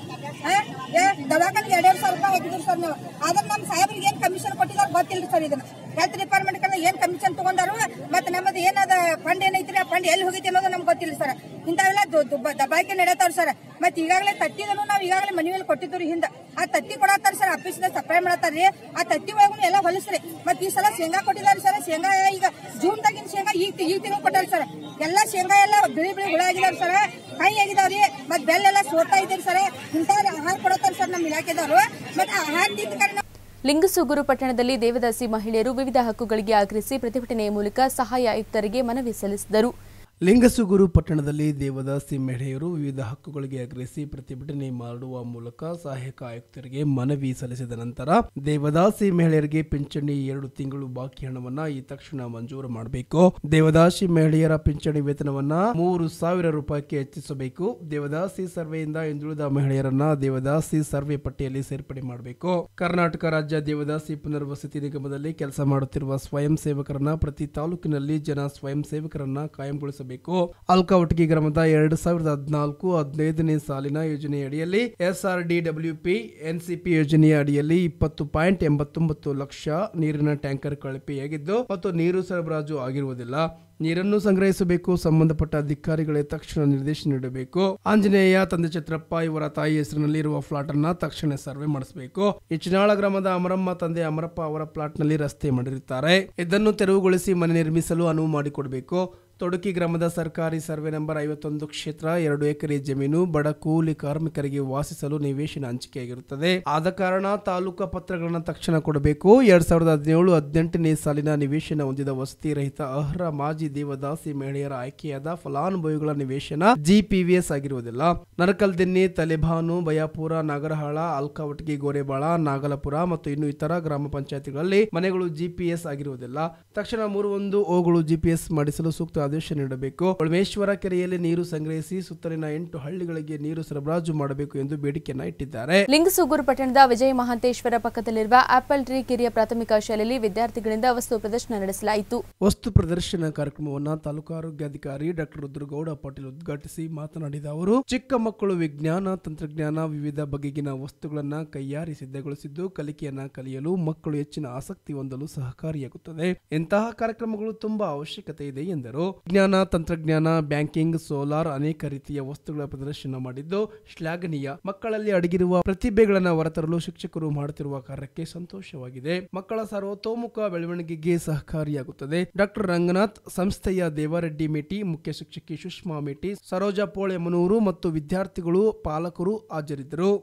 ದವಾಖಾನಿಗೆ ಎರಡೆರಡು ಸಾವಿರ ರೂಪಾಯಿ ಹಾಕಿದ್ರಿ ಸರ್ ನೀವು ಆದ್ರೆ ನಮ್ ಸಾಹೇಬ್ರಿಗೆ ಏನ್ ಕಮಿಷನ್ ಕೊಟ್ಟಿದಾರ ಗೊತ್ತಿಲ್ರಿ ಸರ್ ಇದನ್ನ ಹೆಲ್ತ್ ಡಿಪಾರ್ಟ್ಮೆಂಟ್ ಕಡೆ ಏನ್ ಕಮಿಷನ್ ತಗೊಂಡಾರು ಮತ್ತೆ ನಮ್ಮದು ಏನದ ಫಂಡ್ ಏನೈತ್ರಿ ಆ ಫಂಡ್ ಎಲ್ಲಿ ಹೋಗೈತಿ ಅನ್ನೋದು ನಮ್ಗೆ ಗೊತ್ತಿಲ್ಲ ಸರ್ ಇಂಥವೆಲ್ಲ ದು- ದುಬ್ಬ- ದಬ್ಬಾಳಿಕೆ ನಡೆಯತ್ತಾರ ಸರ್ ಮತ್ತೆ ಈಗಾಗಲೇ ತತ್ತಿದನು ನಾವು ಈಗಾಗಲೇ ಮನೆಯಲ್ಲಿ ಕೊಟ್ಟಿದ್ದೀವಿ ಹಿಂದ ಆ ತತ್ತಿ ಕೊಡತ್ತಾರ ಸರ್ ಆಫೀಸ್ನಾಗ ಸಪ್ಲೈ ಮಾಡತ್ತಾರ್ರಿ ಆ ತತ್ತಿ ಒಳಗೂ ಎಲ್ಲ ಹೊಲಸ್ರಿ ಮತ್ತೆ ಈ ಸಲ ಶೇಂಗಾ ಕೊಟ್ಟಿದ್ದಾರೆ ಸರ್ ಶೇಂಗಾ ಈಗ ಜೂನ್ ದಾಗಿನ ಶೇಂಗಾ ಈಗ ಈಗ ತಿಂಗಳು ಕೊಟ್ಟಾರ ಸರ್ ಎಲ್ಲ ಶೇಂಗಾ ಎಲ್ಲ ಬಿಳಿ ಬಿಳಿ ಹುಳ ಆಗಿದಾವ ಸರ್ ಕೈ ಆಗಿದಾವ್ರಿ ಮತ್ತೆ ಬೆಲ್ಲೆಲ್ಲ ಸೋತಾ ಇದ್ದೀರಿ ಸರ್ ಇಂಥ ಆಹಾರ ಕೊಡತ್ತಾರ ಸರ್ ನಮ್ಮ ಇಲಾಖೆದವರು ಮತ್ತೆ ಆಹಾರ ತಿಂದ ಕಡೆ ನಾವು
ಲಿಂಗಸೂಗೂರು ಪಟ್ಟಣದಲ್ಲಿ ದೇವದಾಸಿ ಮಹಿಳೆಯರು ವಿವಿಧ ಹಕ್ಕುಗಳಿಗೆ ಆಗ್ರಹಿಸಿ ಪ್ರತಿಭಟನೆಯ ಮೂಲಕ ಸಹಾಯ ಆಯುಕ್ತರಿಗೆ ಮನವಿ ಸಲ್ಲಿಸಿದರು
ಲಿಂಗಸುಗೂರು ಪಟ್ಟಣದಲ್ಲಿ ದೇವದಾಸಿ ಮಹಿಳೆಯರು ವಿವಿಧ ಹಕ್ಕುಗಳಿಗೆ ಆಗ್ರಹಿಸಿ ಪ್ರತಿಭಟನೆ ಮಾಡುವ ಮೂಲಕ ಸಹಾಯಕ ಆಯುಕ್ತರಿಗೆ ಮನವಿ ಸಲ್ಲಿಸಿದ ನಂತರ ದೇವದಾಸಿ ಮಹಿಳೆಯರಿಗೆ ಪಿಂಚಣಿ ಎರಡು ತಿಂಗಳು ಬಾಕಿ ಹಣವನ್ನ ಈ ತಕ್ಷಣ ಮಂಜೂರು ಮಾಡಬೇಕು ದೇವದಾಸಿ ಮಹಿಳೆಯರ ಪಿಂಚಣಿ ವೇತನವನ್ನ ಮೂರು ಸಾವಿರ ರೂಪಾಯಿಗೆ ಹೆಚ್ಚಿಸಬೇಕು ದೇವದಾಸಿ ಸರ್ವೆಯಿಂದ ಹಿಂದುಳಿದ ಮಹಿಳೆಯರನ್ನ ದೇವದಾಸಿ ಸರ್ವೆ ಪಟ್ಟಿಯಲ್ಲಿ ಸೇರ್ಪಡೆ ಮಾಡಬೇಕು ಕರ್ನಾಟಕ ರಾಜ್ಯ ದೇವದಾಸಿ ಪುನರ್ವಸತಿ ನಿಗಮದಲ್ಲಿ ಕೆಲಸ ಮಾಡುತ್ತಿರುವ ಸ್ವಯಂ ಸೇವಕರನ್ನ ಪ್ರತಿ ತಾಲೂಕಿನಲ್ಲಿ ಜನ ಸ್ವಯಂ ಸೇವಕರನ್ನ ಕಾಯಂಗೊಳಿಸಬೇಕು ಅಲ್ಕಾವಟಗಿ ಗ್ರಾಮದ ಎರಡ್ ಸಾವಿರದ ಹದಿನಾಲ್ಕು ಹದಿನೈದನೇ ಸಾಲಿನ ಯೋಜನೆಯ ಅಡಿಯಲ್ಲಿ SR D W P NCP ಯೋಜನೆಯ ಅಡಿಯಲ್ಲಿ ಇಪ್ಪತ್ತು ಪಾಯಿಂಟ್ ಎಂಬತ್ತೊಂಬತ್ತು ಲಕ್ಷ ನೀರಿನ ಟ್ಯಾಂಕರ್ ಕಳಪೆಯಾಗಿದ್ದು ಮತ್ತು ನೀರು ಸರಬರಾಜು ಆಗಿರುವುದಿಲ್ಲ ನೀರನ್ನು ಸಂಗ್ರಹಿಸಬೇಕು ಸಂಬಂಧಪಟ್ಟ ಅಧಿಕಾರಿಗಳೇ ತಕ್ಷಣ ನಿರ್ದೇಶನ ನೀಡಬೇಕು ಆಂಜನೇಯ ತಂದೆ ಚಿತ್ರಪ್ಪ ಇವರ ತಾಯಿ ಹೆಸರಿನಲ್ಲಿ ಇರುವ ಫ್ಲಾಟ್ ಅನ್ನ ತಕ್ಷಣ ಸರ್ವೆ ಮಾಡಿಸಬೇಕು ಇಚ್ಚಿನಾಳ ಗ್ರಾಮದ ಅಮರಮ್ಮ ತಂದೆ ಅಮರಪ್ಪ ಅವರ ಫ್ಲಾಟ್ ನಲ್ಲಿ ರಸ್ತೆ ಮಾಡಿರುತ್ತಾರೆ ಇದನ್ನು ತೆರವುಗೊಳಿಸಿ ಮನೆ ನಿರ್ಮಿಸಲು ಅನುವು ಮಾಡಿಕೊಡಬೇಕು ತೊಡಕಿ ಗ್ರಾಮದ ಸರ್ಕಾರಿ ಸರ್ವೆ ನಂಬರ್ ಐವತ್ತೊಂದು ಕ್ಷೇತ್ರ ಎರಡು ಎಕರೆ ಜಮೀನು ಬಡ ಕೂಲಿ ಕಾರ್ಮಿಕರಿಗೆ ವಾಸಿಸಲು ನಿವೇಶನ ಹಂಚಿಕೆಯಾಗಿರುತ್ತದೆ ಆದ ಕಾರಣ ತಾಲೂಕಾ ಪತ್ರಗಳನ್ನು ತಕ್ಷಣ ಕೊಡಬೇಕು ಎರಡ್ ಸಾವಿರದ ಹದಿನೇಳು ಹದಿನೆಂಟನೇ ಸಾಲಿನ ನಿವೇಶನ ಹೊಂದಿದ ವಸತಿ ರಹಿತ ಅರ್ಹ ಮಾಜಿ ದೇವದಾಸಿ ಮಹಿಳೆಯರ ಆಯ್ಕೆಯಾದ ಫಲಾನುಭವಿಗಳ ನಿವೇಶನ ಜಿಪಿವಿಎಸ್ ಆಗಿರುವುದಿಲ್ಲ ನರಕಲ್ದಿನ್ನಿ ತಲೆಭಾನು ಬಯಾಪುರ ನಾಗರಹಾಳ ಅಲ್ಕಾವಟಗಿ ಗೋರೆಬಾಳ ನಾಗಲಪುರ ಮತ್ತು ಇನ್ನು ಇತರ ಗ್ರಾಮ ಪಂಚಾಯತಿಗಳಲ್ಲಿ ಮನೆಗಳು ಜಿಪಿಎಸ್ ಆಗಿರುವುದಿಲ್ಲ ತಕ್ಷಣ ಮೂರು ಒಂದು ಓಗಳು ಜಿಪಿಎಸ್ ಮಾಡಿಸಲು ಸೂಕ್ತ ಆದೇಶ ನೀಡಬೇಕು ಒಳಮೇಶ್ವರ ಕೆರೆಯಲ್ಲಿ ನೀರು ಸಂಗ್ರಹಿಸಿ ಸುತ್ತಲಿನ ಎಂಟು ಹಳ್ಳಿಗಳಿಗೆ ನೀರು ಸರಬರಾಜು ಮಾಡಬೇಕು ಎಂದು ಬೇಡಿಕೆಯನ್ನ ಇಟ್ಟಿದ್ದಾರೆ
ಲಿಂಗಸೂಗೂರು ಪಟ್ಟಣದ ವಿಜಯ ಮಹಾಂತೇಶ್ವರ ಪಕ್ಕದಲ್ಲಿರುವ ಆಪಲ್ ಟ್ರೀ ಕಿರಿಯ ಪ್ರಾಥಮಿಕ ಶಾಲೆಯಲ್ಲಿ ವಿದ್ಯಾರ್ಥಿಗಳಿಂದ ವಸ್ತು ಪ್ರದರ್ಶನ ನಡೆಸಲಾಯಿತು
ವಸ್ತು ಪ್ರದರ್ಶನ ಕಾರ್ಯಕ್ರಮವನ್ನು ತಾಲೂಕು ಆರೋಗ್ಯಾಧಿಕಾರಿ ಡಾಕ್ಟರ್ ರುದ್ರಗೌಡ ಪಾಟೀಲ್ ಉದ್ಘಾಟಿಸಿ ಮಾತನಾಡಿದ ಅವರು ಚಿಕ್ಕ ಮಕ್ಕಳು ವಿಜ್ಞಾನ ತಂತ್ರಜ್ಞಾನ ವಿವಿಧ ಬಗೆಗಿನ ವಸ್ತುಗಳನ್ನ ಕೈಯಾರಿ ಸಿದ್ಧಗೊಳಿಸಿದ್ದು ಕಲಿಕೆಯನ್ನ ಕಲಿಯಲು ಮಕ್ಕಳು ಹೆಚ್ಚಿನ ಆಸಕ್ತಿ ಹೊಂದಲು ಸಹಕಾರಿಯಾಗುತ್ತದೆ ಇಂತಹ ಕಾರ್ಯಕ್ರಮಗಳು ತುಂಬಾ ಅವಶ್ಯಕತೆ ಇದೆ ಎಂದರು ವಿಜ್ಞಾನ ತಂತ್ರಜ್ಞಾನ ಬ್ಯಾಂಕಿಂಗ್ ಸೋಲಾರ್ ಅನೇಕ ರೀತಿಯ ವಸ್ತುಗಳ ಪ್ರದರ್ಶನ ಮಾಡಿದ್ದು ಶ್ಲಾಘನೀಯ ಮಕ್ಕಳಲ್ಲಿ ಅಡಗಿರುವ ಪ್ರತಿಭೆಗಳನ್ನು ಹೊರತರಲು ಶಿಕ್ಷಕರು ಮಾಡುತ್ತಿರುವ ಕಾರ್ಯಕ್ಕೆ ಸಂತೋಷವಾಗಿದೆ ಮಕ್ಕಳ ಸರ್ವತೋಮುಖ ಬೆಳವಣಿಗೆಗೆ ಸಹಕಾರಿಯಾಗುತ್ತದೆ ಡಾಕ್ಟರ್ ರಂಗನಾಥ್ ಸಂಸ್ಥೆಯ ದೇವರೆಡ್ಡಿ ಮೇಟಿ ಮುಖ್ಯ ಶಿಕ್ಷಕಿ ಸುಷ್ಮಾ ಮೇಟಿ ಸರೋಜಾ ಪೋಳೆ ಮನೂರು ಮತ್ತು ವಿದ್ಯಾರ್ಥಿಗಳು ಪಾಲಕರು ಹಾಜರಿದ್ದರು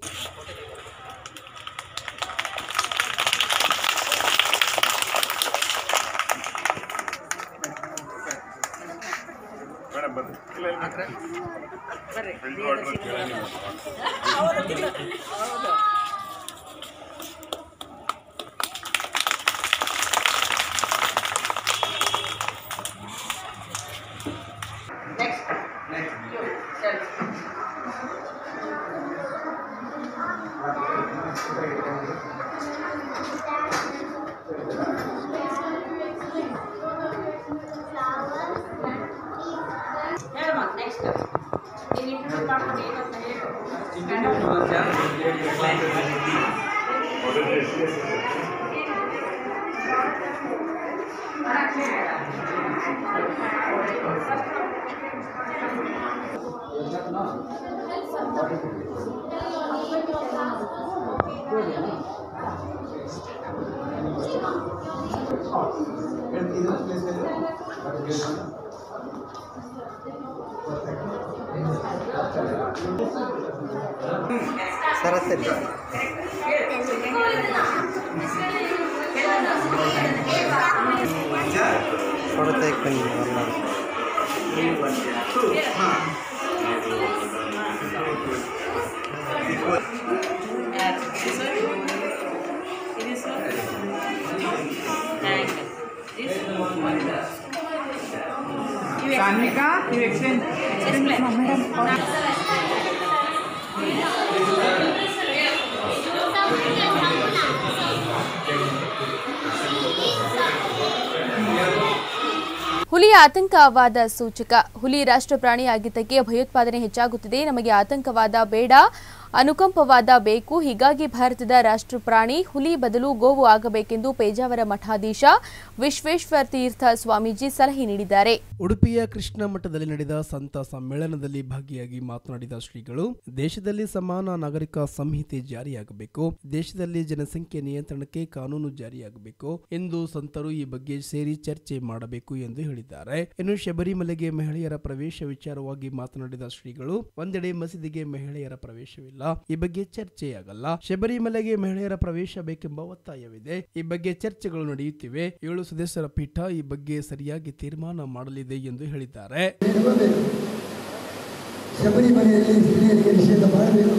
ಹುಲಿಯ ಆತಂಕವಾದ ಸೂಚಕ ಹುಲಿ ರಾಷ್ಟ್ರ ಪ್ರಾಣಿಯಾಗಿದ್ದಕ್ಕೆ ಭಯೋತ್ಪಾದನೆ ಹೆಚ್ಚಾಗುತ್ತಿದೆ ನಮಗೆ ಆತಂಕವಾದ ಬೇಡ ಅನುಕಂಪವಾದ ಬೇಕು ಹೀಗಾಗಿ ಭಾರತದ ರಾಷ್ಟ್ರ ಪ್ರಾಣಿ ಹುಲಿ ಬದಲು ಗೋವು ಆಗಬೇಕೆಂದು ಪೇಜಾವರ ಮಠಾಧೀಶ ವಿಶ್ವೇಶ್ವರ ತೀರ್ಥ ಸ್ವಾಮೀಜಿ ಸಲಹೆ ನೀಡಿದ್ದಾರೆ
ಉಡುಪಿಯ ಕೃಷ್ಣ ಮಠದಲ್ಲಿ ನಡೆದ ಸಂತ ಸಮ್ಮೇಳನದಲ್ಲಿ ಭಾಗಿಯಾಗಿ ಮಾತನಾಡಿದ ಶ್ರೀಗಳು ದೇಶದಲ್ಲಿ ಸಮಾನ ನಾಗರಿಕ ಸಂಹಿತೆ ಜಾರಿಯಾಗಬೇಕು ದೇಶದಲ್ಲಿ ಜನಸಂಖ್ಯೆ ನಿಯಂತ್ರಣಕ್ಕೆ ಕಾನೂನು ಜಾರಿಯಾಗಬೇಕು ಎಂದು ಸಂತರು ಈ ಬಗ್ಗೆ ಸೇರಿ ಚರ್ಚೆ ಮಾಡಬೇಕು ಎಂದು ಹೇಳಿದ್ದಾರೆ ಇನ್ನು ಶಬರಿಮಲೆಗೆ ಮಹಿಳೆಯರ ಪ್ರವೇಶ ವಿಚಾರವಾಗಿ ಮಾತನಾಡಿದ ಶ್ರೀಗಳು ಒಂದೆಡೆ ಮಸೀದಿಗೆ ಮಹಿಳೆಯರ ಪ್ರವೇಶವಿಲ್ಲ ಈ ಬಗ್ಗೆ ಚರ್ಚೆಯಾಗಲ್ಲ ಶಬರಿಮಲೆಗೆ ಮಹಿಳೆಯರ ಪ್ರವೇಶ ಬೇಕೆಂಬ ಒತ್ತಾಯವಿದೆ ಈ ಬಗ್ಗೆ ಚರ್ಚೆಗಳು ನಡೆಯುತ್ತಿವೆ ಏಳು ಸದಸ್ಯರ ಪೀಠ ಈ ಬಗ್ಗೆ ಸರಿಯಾಗಿ ತೀರ್ಮಾನ ಮಾಡಲಿದೆ ಎಂದು ಹೇಳಿದ್ದಾರೆ
ಇರಬೇಕು ಶಬರಿಮಲೆಯಲ್ಲಿ ಸ್ತ್ರೀಯರಿಗೆ ನಿಷೇಧ ಮಾಡಬೇಕು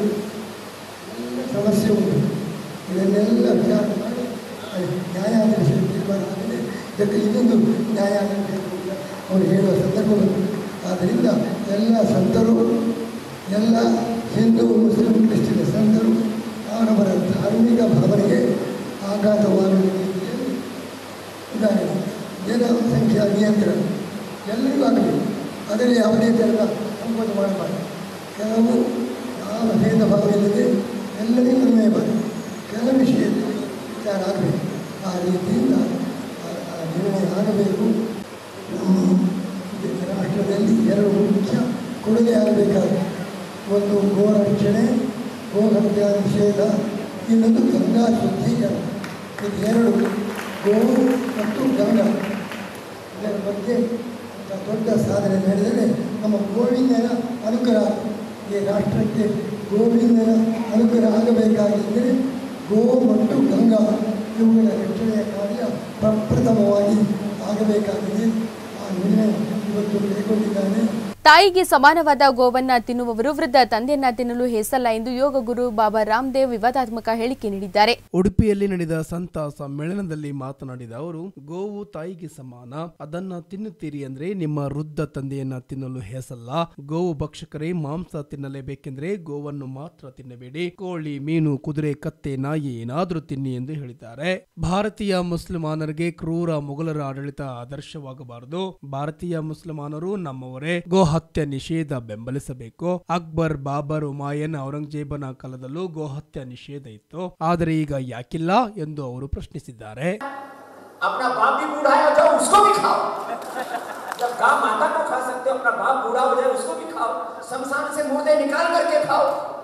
ಎಲ್ಲ ಸಮಸ್ಯೆ ಉಂಟು ಇದನ್ನೆಲ್ಲ ವಿಚಾರ ಮಾಡಿ ಅದು ನ್ಯಾಯಾಧೀಶ ತೀರ್ಮಾನ ಆಗಿದೆ ಇದಕ್ಕೆ ಇನ್ನೊಂದು ನ್ಯಾಯಾಲಯ ಬೇಕು ಅಂತ ಅವರು ಹೇಳುವ ಸಂದರ್ಭ ಉಂಟು ಆದ್ದರಿಂದ ಎಲ್ಲ ಸಂತರು ಎಲ್ಲ ಹಿಂದೂ ಮುಸ್ಲಿಂ ಕ್ರಿಶ್ಚಿಯನ್ ಸಂತರು ಅವರವರ ಧಾರ್ಮಿಕ ಭಾವನೆಗೆ ಆಘಾತವಾಗುವ ರೀತಿಯಲ್ಲಿ ಉದಾಹರಣೆ ಜನಸಂಖ್ಯಾ ನಿಯಂತ್ರಣ ಎಲ್ಲರಿಗೂ ಆಗಬೇಕು ಅದರಲ್ಲಿ ಯಾವುದೇ ಥರದ ಸಂಕೋಚ ಮಾಡಬಾರ್ದು ಕೆಲವು ಯಾವ ಭೇದ ಭಾವ ಇಲ್ಲದೆ ಎಲ್ಲರಿಗೂ ಅನ್ವಯಬಾರದು ಕೆಲವು ವಿಷಯದಲ್ಲಿ ವಿಚಾರ ಆಗಬೇಕು ಆ ರೀತಿಯಿಂದ ಆ- ಆ ನಿರ್ಣಯ ಆಗಬೇಕು ನಮ್ಮ ರಾಷ್ಟ್ರದಲ್ಲಿ ಎರಡು ಮುಖ್ಯ ಕೊಡುಗೆ ಆಗಬೇಕಾದ ಒಂದು ಗೋ ರಕ್ಷಣೆ ಗೋ ಹತ್ಯೆ ನಿಷೇಧ ಇನ್ನೊಂದು ಗಂಗಾ ಶುದ್ಧೀಕರಣ ಇದು ಎರಡು ಗೋವು ಮತ್ತು ಗಂಗಾ ಇದರ ಬಗ್ಗೆ ದೊಡ್ಡ ಸಾಧನೆ ನಡೆದರೆ ನಮ್ಮ ಗೋವಿಂದನ ಅನುಗ್ರಹ ಈ ರಾಷ್ಟ್ರಕ್ಕೆ ಗೋವಿಂದನ ಅನುಗ್ರಹ ಆಗಬೇಕಾಗಿದ್ದರೆ ಗೋ ಮತ್ತು ಗಂಗಾ ಇವುಗಳ ರಕ್ಷಣೆಯ ಕಾರ್ಯ ಪ್ರಪ್ರಥಮವಾಗಿ ಆಗಬೇಕಾಗಿದೆ ಆ ನಿರ್ಣಯ ಇವತ್ತು ಕೈಗೊಂಡಿದ್ದಾನೆ
ತಾಯಿಗೆ ಸಮಾನವಾದ ಗೋವನ್ನ ತಿನ್ನುವವರು ವೃದ್ಧ ತಂದೆಯನ್ನ ತಿನ್ನಲು ಹೆಸಲ್ಲ ಎಂದು ಯೋಗ ಗುರು ಬಾಬಾ ರಾಮದೇವ್ ವಿವಾದಾತ್ಮಕ ಹೇಳಿಕೆ ನೀಡಿದ್ದಾರೆ
ಉಡುಪಿಯಲ್ಲಿ ನಡೆದ ಸಂತ ಸಮ್ಮೇಳನದಲ್ಲಿ ಮಾತನಾಡಿದ ಅವರು ಗೋವು ತಾಯಿಗೆ ಸಮಾನ ಅದನ್ನ ತಿನ್ನುತ್ತೀರಿ ಅಂದ್ರೆ ನಿಮ್ಮ ವೃದ್ಧ ತಂದೆಯನ್ನ ತಿನ್ನಲು ಹೆಸಲ್ಲ ಗೋವು ಭಕ್ಷಕರೇ ಮಾಂಸ ತಿನ್ನಲೇಬೇಕೆಂದ್ರೆ ಗೋವನ್ನು ಮಾತ್ರ ತಿನ್ನಬೇಡಿ ಕೋಳಿ ಮೀನು ಕುದುರೆ ಕತ್ತೆ ನಾಯಿ ಏನಾದ್ರೂ ತಿನ್ನಿ ಎಂದು ಹೇಳಿದ್ದಾರೆ ಭಾರತೀಯ ಮುಸಲ್ಮಾನರಿಗೆ ಕ್ರೂರ ಮೊಘಲರ ಆಡಳಿತ ಆದರ್ಶವಾಗಬಾರದು ಭಾರತೀಯ ಮುಸಲ್ಮಾನರು ನಮ್ಮವರೇ ಗೋ ಹತ್ಯೆ ನಿಷೇಧ ಬೆಂಬಲಿಸಬೇಕು ಅಕ್ಬರ್ ಬಾಬರ್ ಹುಮಾಯನ್ ಔರಂಗಜೇಬನ ಕಾಲದಲ್ಲೂ ಗೋ ಹತ್ಯೆ ನಿಷೇಧ ಇತ್ತು ಆದರೆ ಈಗ ಯಾಕಿಲ್ಲ ಎಂದು ಅವರು ಪ್ರಶ್ನಿಸಿದ್ದಾರೆ
अपना बाप भी बूढ़ा है जाओ उसको भी खाओ जब गाय माता को खा सकते हो अपना बाप बूढ़ा हो जाए उसको भी खाओ शमशान से मुर्दे निकाल करके खाओ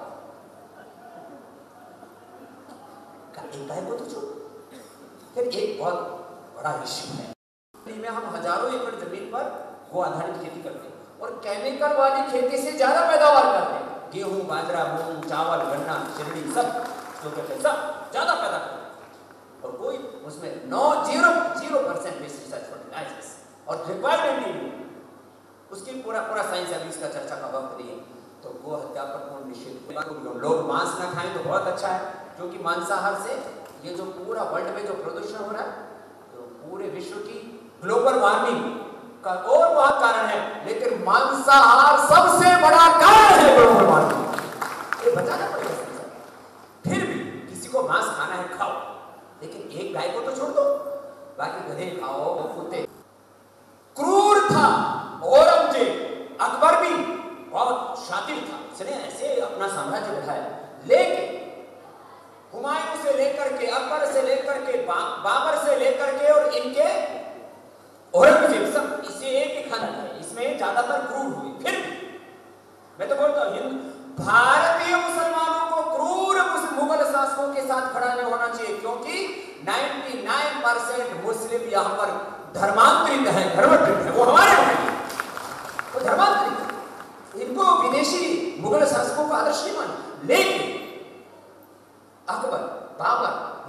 एक गाय को तो छोड़ो फिर एक बहुत बड़ा इश्यू है दिल्ली में हम हजारों एकड़ जमीन पर गो आधारित खेती करते हैं और केमिकल वाली खेती से ज्यादा पैदावार करते हैं गेहूं बाजरा मूंग चावल गन्ना शिरडी सब जो कहते हैं सब ज्यादा पैदा करते हैं और कोई उसमें नौ zero zero percent pesticide fertilizers और रिक्वायरमेंट नहीं है उसकी पूरा पूरा साइंस अभी इसका चर्चा का वक्त नहीं है तो गो हत्या पर पूर्ण निषेध लोग मांस ना खाएं तो बहुत अच्छा है क्योंकि मांसाहार से ये जो पूरा वर्ल्ड में जो प्रदूषण हो रहा है तो पूरे विश्व की ग्लोबल वार्मिंग का और बहुत कारण है लेकिन मांसाहार सबसे बड़ा कारण है ग्लोबल वार्मिंग ये बताना पड़ेगा सबसे। फिर भी किसी को मांस खाना है खाओ लेकिन एक गाय को तो छोड़ दो बाकी गधे खाओ कुत्ते क्रूर था औरंगजेब अकबर भी बहुत शातिर था उसने ऐसे अपना साम्राज्य बढ़ाया लेकिन हुमायूं से लेकर के अकबर से लेकर के बा, बाबर से लेकर के और इनके औरंगजेब सब इसे एक ही खाना है इसमें ज्यादातर क्रूर हुए फिर भी मैं तो बोलता हूं हिंद भारतीय मुसलमानों को क्रूर मुस- मुगल शासकों के साथ खड़ा नहीं होना चाहिए क्योंकि 99 परसेंट मुस्लिम यहाँ पर धर्मांतरित है धर्मांतरित है वो हमारे भाई हैं। वो धर्मांतरित है। इनको विदेशी मुगल शासकों का आदर्श नहीं माना लेकिन अकबर बाबर हुमायूं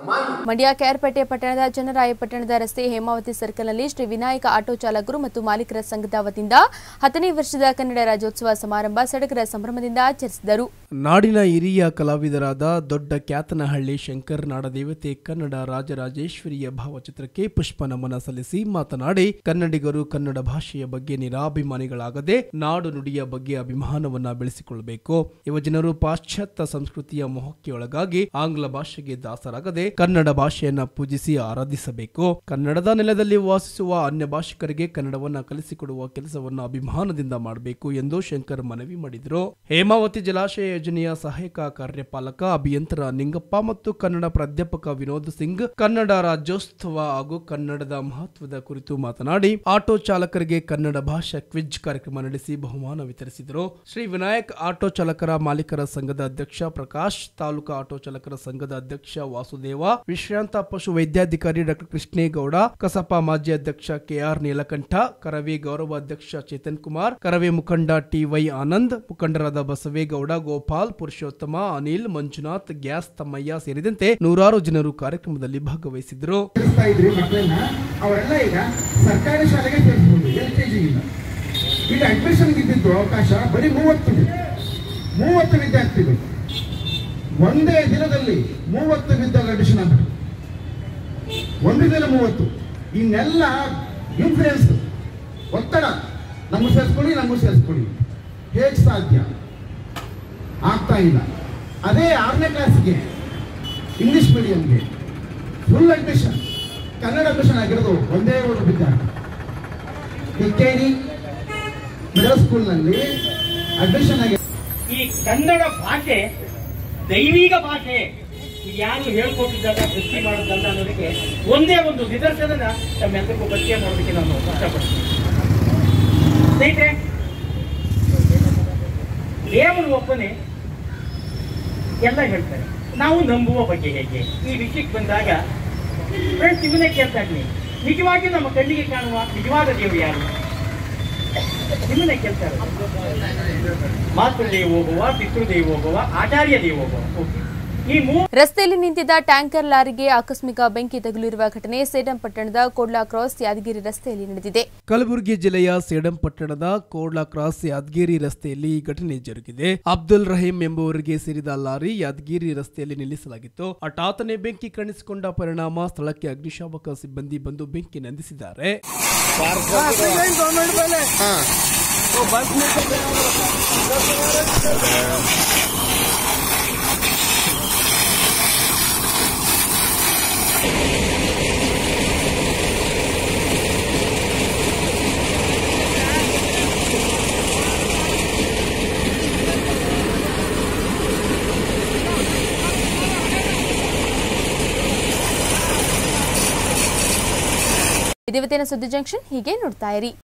ಮಂಡ್ಯ ಕೆಆರ್ಪೇಟೆ ಪಟ್ಟಣದ ಚನ್ನರಾಯಪಟ್ಟಣದ ರಸ್ತೆ ಹೇಮಾವತಿ ಸರ್ಕಲ್ನಲ್ಲಿ ಶ್ರೀ ವಿನಾಯಕ ಆಟೋ ಚಾಲಕರು ಮತ್ತು ಮಾಲೀಕರ ಸಂಘದ ವತಿಯಿಂದ ಹತ್ತನೇ ವರ್ಷದ ಕನ್ನಡ ರಾಜ್ಯೋತ್ಸವ ಸಮಾರಂಭ ಸಡಗರ ಸಂಭ್ರಮದಿಂದ ಆಚರಿಸಿದರು
ನಾಡಿನ ಹಿರಿಯ ಕಲಾವಿದರಾದ ದೊಡ್ಡ ಕ್ಯಾತನಹಳ್ಳಿ ಶಂಕರ್ ನಾಡದೇವತೆ ಕನ್ನಡ ರಾಜರಾಜೇಶ್ವರಿಯ ಭಾವಚಿತ್ರಕ್ಕೆ ಪುಷ್ಪ ನಮನ ಸಲ್ಲಿಸಿ ಮಾತನಾಡಿ ಕನ್ನಡಿಗರು ಕನ್ನಡ ಭಾಷೆಯ ಬಗ್ಗೆ ನಿರಾಭಿಮಾನಿಗಳಾಗದೆ ನಾಡು ನುಡಿಯ ಬಗ್ಗೆ ಅಭಿಮಾನವನ್ನ ಬೆಳೆಸಿಕೊಳ್ಳಬೇಕು ಯುವಜನರು ಪಾಶ್ಚಾತ್ಯ ಸಂಸ್ಕೃತಿಯ ಮೋಹಕ್ಕೆ ಒಳಗಾಗಿ ಆಂಗ್ಲ ಭಾಷೆಗೆ ದಾಸರಾಗದೆ ಕನ್ನಡ ಭಾಷೆಯನ್ನ ಪೂಜಿಸಿ ಆರಾಧಿಸಬೇಕು ಕನ್ನಡದ ನೆಲದಲ್ಲಿ ವಾಸಿಸುವ ಅನ್ಯ ಭಾಷಿಕರಿಗೆ ಕನ್ನಡವನ್ನ ಕಲಿಸಿಕೊಡುವ ಕೆಲಸವನ್ನು ಅಭಿಮಾನದಿಂದ ಮಾಡಬೇಕು ಎಂದು ಶಂಕರ್ ಮನವಿ ಮಾಡಿದರು ಹೇಮಾವತಿ ಜಲಾಶಯ ಯೋಜನೆಯ ಸಹಾಯಕ ಕಾರ್ಯಪಾಲಕ ಅಭಿಯಂತರ ನಿಂಗಪ್ಪ ಮತ್ತು ಕನ್ನಡ ಪ್ರಾಧ್ಯಾಪಕ ವಿನೋದ್ ಸಿಂಗ್ ಕನ್ನಡ ರಾಜ್ಯೋತ್ಸವ ಹಾಗೂ ಕನ್ನಡದ ಮಹತ್ವದ ಕುರಿತು ಮಾತನಾಡಿ ಆಟೋ ಚಾಲಕರಿಗೆ ಕನ್ನಡ ಭಾಷಾ ಕ್ವಿಜ್ ಕಾರ್ಯಕ್ರಮ ನಡೆಸಿ ಬಹುಮಾನ ವಿತರಿಸಿದರು ಶ್ರೀ ವಿನಾಯಕ್ ಆಟೋ ಚಾಲಕರ ಮಾಲೀಕರ ಸಂಘದ ಅಧ್ಯಕ್ಷ ಪ್ರಕಾಶ್ ತಾಲೂಕು ಆಟೋ ಚಾಲಕರ ಸಂಘದ ಅಧ್ಯಕ್ಷ ವಾಸುದೇವ ವಿಶ್ರಾಂತ ಪಶು ವೈದ್ಯಾಧಿಕಾರಿ ಡಾಕ್ಟರ್ ಕೃಷ್ಣೇಗೌಡ ಕಸಪ ಮಾಜಿ ಅಧ್ಯಕ್ಷ ಕೆಆರ್ ನೀಲಕಂಠ ಕರವೇ ಗೌರವ ಅಧ್ಯಕ್ಷ ಚೇತನ್ ಕುಮಾರ್ ಕರವೇ ಮುಖಂಡ ಟಿವೈ ಆನಂದ್ ಮುಖಂಡರಾದ ಬಸವೇಗೌಡ ಗೋಪಾಲ್ ಪುರುಷೋತ್ತಮ ಅನಿಲ್ ಮಂಜುನಾಥ್ ಗ್ಯಾಸ್ ತಮ್ಮಯ್ಯ ಸೇರಿದಂತೆ ನೂರಾರು ಜನರು ಕಾರ್ಯಕ್ರಮದಲ್ಲಿ ಭಾಗವಹಿಸಿದ್ರು
ಸೇರಿಸ್ತಾ ಇದ್ರಿ ಮಕ್ಕಳನ್ನ ಅವರೆಲ್ಲ ಈಗ ಸರ್ಕಾರಿ ಶಾಲೆಗೆ ಸೇರಿಸ್ಬೋದು ಎಲ್ ಕೆ ಜಿಗಿಂದ ಈಗ ಅಡ್ಮಿಷನ್ ಇದ್ದಿದ್ದು ಅವಕಾಶ ಬರೀ ಮೂವತ್ತು ಮೂವತ್ತು ವಿದ್ಯಾರ್ಥಿಗಳು ಒಂದೇ ದಿನದಲ್ಲಿ ಮೂವತ್ತು ವಿದ್ಯಾರ್ಥಿ ಅಡ್ಮಿಷನ್ ಆಗ್ತದೆ ಒಂದು ದಿನ ಮೂವತ್ತು ಇನ್ನೆಲ್ಲ ಇನ್ಫ್ಲೂಯೆನ್ಸ್ ಒತ್ತಡ ನಮ್ಮನ್ನು ಸೇರಿಸ್ಕೊಳ್ಳಿ ನಮ್ಮನ್ನು ಸೇರಿಸ್ಕೊಳ್ಳಿ ಹೇಗೆ ಸಾಧ್ಯ ಆಗ್ತಾ ಇಲ್ಲ ಅದೇ ಆರನೇ ಕ್ಲಾಸ್ಗೆ ಇಂಗ್ಲಿಷ್ ಮೀಡಿಯಂಗೆ ಫುಲ್ ಅಡ್ಮಿಷನ್ ಕನ್ನಡ ಅಡ್ಮಿಷನ್ ಆಗಿರೋದು ಒಂದೇ ಒಂದು ವಿದ್ಯಾರ್ಥಿ ಕಿಕ್ಕೇರಿ ಮಿಡಲ್ ಸ್ಕೂಲ್ನಲ್ಲಿ ಅಡ್ಮಿಷನ್ ಆಗಿ
ಈ ಕನ್ನಡ ಭಾಷೆ ದೈವಿಕ ಭಾಷೆ ಇದು ಯಾರು ಹೇಳ್ಕೊಟ್ಟಿದ್ದಲ್ಲ ಸೃಷ್ಟಿ ಮಾಡೋದಲ್ಲ ಅನ್ನೋದಕ್ಕೆ ಒಂದೇ ಒಂದು ನಿದರ್ಶನನ ತಮ್ಮೆಲ್ಲರಿಗೂ ಪರಿಚಯ ಮಾಡೋದಕ್ಕೆ ನಾನು ಇಷ್ಟಪಡ್ತೀನಿ ಸ್ನೇಹಿತರೆ ದೇವರು ಒಬ್ಬನೇ ಎಲ್ಲ ಹೇಳ್ತಾರೆ ನಾವು ನಂಬುವ ಬಗ್ಗೆ ಹೇಗೆ ಈ ವಿಷಯಕ್ಕೆ ಬಂದಾಗ ಫ್ರೆಂಡ್ಸ್ ಇವನ್ನೇ ಕೇಳ್ತಾ ಇದ್ದೀನಿ ನಿಜವಾಗಿ ನಮ್ಮ ಕಣ್ಣಿಗೆ ಕಾಣುವ ನಿಜವಾದ ದೇವರು ಯಾರು ನಿಮ್ಮನ್ನೇ ಕೇಳ್ತಾರೆ ಮಾತೃದೇವೋಭವ ಪಿತೃದೇವೋಭವ ಆಚಾರ್ಯ ದೇವೋಭವ ಓಕೆ ಈ ಮೂ
ರಸ್ತೆಯಲ್ಲಿ ನಿಂತಿದ್ದ ಟ್ಯಾಂಕರ್ ಲಾರಿಗೆ ಆಕಸ್ಮಿಕ ಬೆಂಕಿ ತಗುಲಿರುವ ಘಟನೆ ಸೇಡಂ ಪಟ್ಟಣದ ಕೋಡ್ಲಾ ಕ್ರಾಸ್ ಯಾದಗಿರಿ ರಸ್ತೆಯಲ್ಲಿ ನಡೆದಿದೆ
ಕಲಬುರಗಿ ಜಿಲ್ಲೆಯ ಸೇಡಂ ಪಟ್ಟಣದ ಕೋಡ್ಲಾ ಕ್ರಾಸ್ ಯಾದಗಿರಿ ರಸ್ತೆಯಲ್ಲಿ ಈ ಘಟನೆ ಜರುಗಿದೆ ಅಬ್ದುಲ್ ರಹೀಂ ಎಂಬುವರಿಗೆ ಸೇರಿದ ಲಾರಿ ಯಾದಗಿರಿ ರಸ್ತೆಯಲ್ಲಿ ನಿಲ್ಲಿಸಲಾಗಿತ್ತು ಹಠಾತ್ತನೆ ಬೆಂಕಿ ಕಾಣಿಸಿಕೊಂಡ ಪರಿಣಾಮ ಸ್ಥಳಕ್ಕೆ ಅಗ್ನಿಶಾಮಕ ಸಿಬ್ಬಂದಿ ಬಂದು ಬೆಂಕಿ ನಂದಿಸಿದ್ದಾರೆ
ಇದಿವತ್ತಿನ ಸುದ್ದಿ ಜಂಕ್ಷನ್ ಹೀಗೆ ನೋಡ್ತಾ ಇರಿ